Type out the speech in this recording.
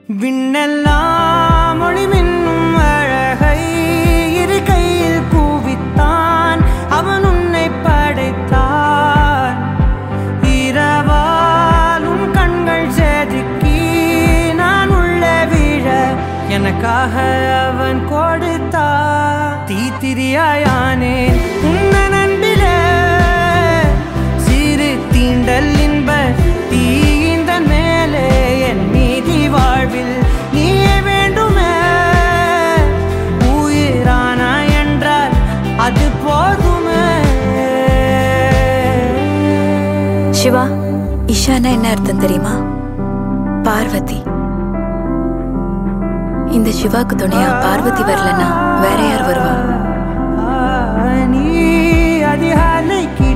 விண்ணெல்லாம் ஒளி மின்னும் அழகை இரு கையில் கூவித்தான் அவன் உன்னை படைத்தான் இரவாலும் கண்கள் செதுக்கி நான் உள்ளே விழ எனக்காக அவன் கொடுத்தா தீத்திரியாயானேன் உன்ன நண்பிலே சிறு தீண்டல் இன்ப தீந்த மேலே என் நீதி வாழ்வில் நீயே வேண்டுமே உயிரானா என்றால் அது போதுமே சிவா இஷானா என்ன அர்த்தம் தெரியுமா பார்வதி இந்த சிவாக்கு துணையா பார்வதி வரலன்னா வேற யார் வருவா நீ அதிகாலைக்கு